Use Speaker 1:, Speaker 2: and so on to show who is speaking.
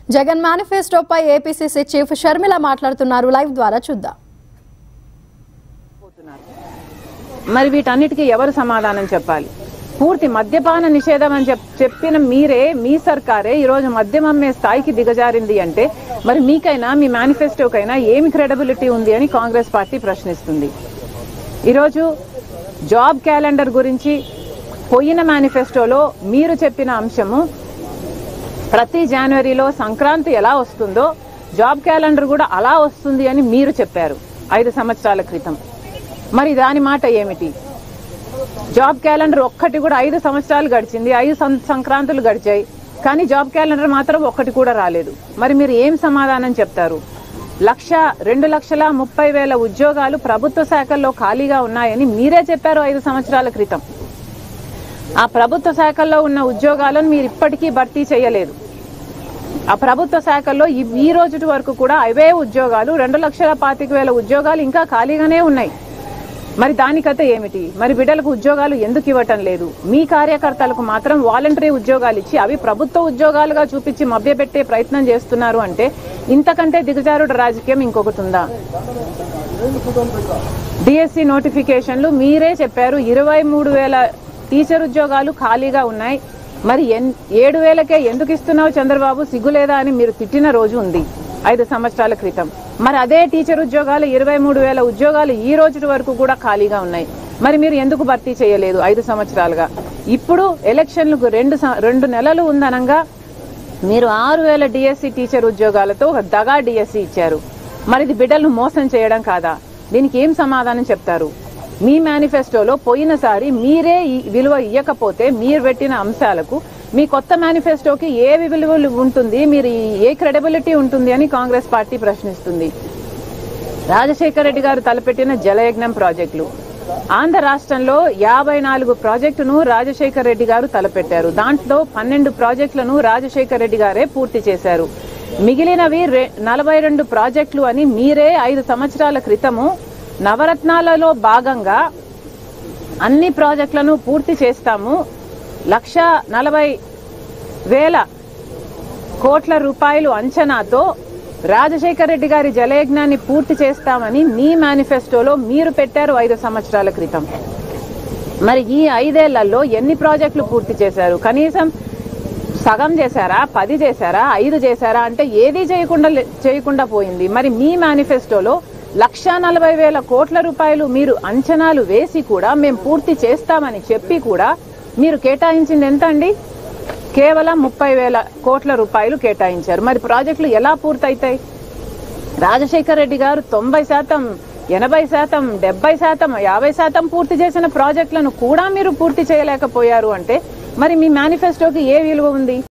Speaker 1: జగన్ మేనిఫెస్టోపై APCC chief Sharmila మాట్లాడుతున్నారు live ద్వారా చూద్దాం
Speaker 2: మరి వీటన్నిటికీ ఎవరు సమాధానం చెప్పాలి పూర్తి మద్యపాన నిషేధం అని చెప్- చెప్పిన మీరే మీ సర్కారే ఈరోజు మద్యం అమ్మే స్థాయికి దిగజారింది అంటే మరి మీకైనా మీ మేనిఫెస్టోకైనా ఏమి క్రెడిబిలిటీ ఉంది అని కాంగ్రెస్ పార్టీ ప్రశ్నిస్తుంది ఈరోజు జాబ్ క్యాలెండర్ గురించి పోయిన మేనిఫెస్టోలో మీరు చెప్పిన అంశము ప్రతి జనవరిలో సంక్రాంతి ఎలా వస్తుందో జాబ్ క్యాలెండర్ కూడా అలా వస్తుంది అని మీరు చెప్పారు ఐదు సంవత్సరాల క్రితం మరి దాని మాట ఏమిటి జాబ్ క్యాలెండర్ ఒక్కటి కూడా ఐదు సంవత్సరాలు గడిచింది ఐదు సం- సంక్రాంతులు గడిచాయి కానీ జాబ్ క్యాలెండర్ మాత్రం ఒక్కటి కూడా రాలేదు మరి మీరు ఏం సమాధానం చెప్తారు లక్ష రెండు లక్షల ముప్పై వేల ఉద్యోగాలు ప్రభుత్వ శాఖల్లో ఖాళీగా ఉన్నాయని మీరే చెప్పారు ఐదు సంవత్సరాల క్రితం ఆ ప్రభుత్వ శాఖల్లో ఉన్న ఉద్యోగాలను మీరు ఇప్పటికీ భర్తీ చేయలేదు ఆ ప్రభుత్వ శాఖల్లో ఈ- ఈ రోజు వరకు కూడా అవే ఉద్యోగాలు రెండు లక్షల పాతిక వేల ఉద్యోగాలు ఇంకా ఖాళీగానే ఉన్నాయి మరి దానికత ఏమిటి మరి బిడ్డలకు ఉద్యోగాలు ఎందుకు ఇవ్వటం లేదు మీ కార్యకర్తలకు మాత్రం వాలంటరీ ఉద్యోగాలు ఇచ్చి అవి ప్రభుత్వ ఉద్యోగాలుగా చూపించి మభ్యపెట్టే ప్రయత్నం చేస్తున్నారు అంటే ఇంతకంటే దిగజారుడు రాజకీయం ఇంకొకటి ఉందా డిఎస్సి నోటిఫికేషన్లు మీరే చెప్పారు ఇరవై మూడు వేల టీచర్ ఉద్యోగాలు ఖాళీగా ఉన్నాయి మరి ఎన్ ఏడు వేలకే ఎందుకు ఇస్తున్నావు చంద్రబాబు సిగ్గులేదా అని మీరు తిట్టిన రోజు ఉంది ఐదు సంవత్సరాల క్రితం మరి అదే టీచర్ ఉద్యోగాలు ఇరవై మూడు వేల ఉద్యోగాలు ఈ రోజు వరకు కూడా ఖాళీగా ఉన్నాయి మరి మీరు ఎందుకు భర్తీ చేయలేదు ఐదు సంవత్సరాలుగా ఇప్పుడు ఎలక్షన్లకు రెండు సం- రెండు నెలలు ఉందనంగా మీరు ఆరు వేల డిఎస్సి టీచర్ ఉద్యోగాలతో ఒక దగా డిఎస్సి ఇచ్చారు మరి ఇది బిడ్డలను మోసం చేయడం కాదా దీనికి ఏం సమాధానం చెప్తారు మీ మేనిఫెస్టోలో పోయినసారి మీరే ఈ విలువ ఇవ్వకపోతే మీరు పెట్టిన అంశాలకు మీ కొత్త మేనిఫెస్టోకి ఏ విలువ ఉంటుంది మీరు ఈ- ఏ క్రెడిబిలిటీ ఉంటుంది అని కాంగ్రెస్ పార్టీ ప్రశ్నిస్తుంది రాజశేఖర రెడ్డి గారు తలపెట్టిన జలయజ్ఞం ప్రాజెక్టులు ఆంధ్ర రాష్ట్రంలో యాభై నాలుగు ప్రాజెక్టును రాజశేఖర రెడ్డి గారు తలపెట్టారు దాంట్లో పన్నెండు ప్రాజెక్టులను రాజశేఖర రెడ్డి గారే పూర్తి చేశారు మిగిలినవి రె- నలభై రెండు ప్రాజెక్టులు అని మీరే ఐదు సంవత్సరాల క్రితము నవరత్నాలలో భాగంగా అన్ని ప్రాజెక్టులను పూర్తి చేస్తాము లక్ష నలభై వేల కోట్ల రూపాయలు అంచనాతో రాజశేఖర రెడ్డి గారి జలయజ్ఞాన్ని పూర్తి చేస్తామని మీ మేనిఫెస్టోలో మీరు పెట్టారు ఐదు సంవత్సరాల క్రితం మరి ఈ ఐదేళ్లలో ఎన్ని ప్రాజెక్టులు పూర్తి చేశారు కనీసం సగం చేశారా పది చేశారా ఐదు చేశారా అంటే ఏది చేయకుండా లే- చేయకుండా పోయింది మరి మీ మేనిఫెస్టోలో లక్ష నలభై వేల కోట్ల రూపాయలు మీరు అంచనాలు వేసి కూడా మేము పూర్తి చేస్తామని చెప్పి కూడా మీరు కేటాయించింది ఎంత అండి కేవలం ముప్పై వేల కోట్ల రూపాయలు కేటాయించారు మరి ప్రాజెక్టులు ఎలా పూర్తయితాయి రాజశేఖర రెడ్డి గారు తొంభై శాతం ఎనభై శాతం డెబ్బై శాతం యాభై శాతం పూర్తి చేసిన ప్రాజెక్టులను కూడా మీరు పూర్తి చేయలేకపోయారు అంటే మరి మీ మేనిఫెస్టోకి ఏ విలువ ఉంది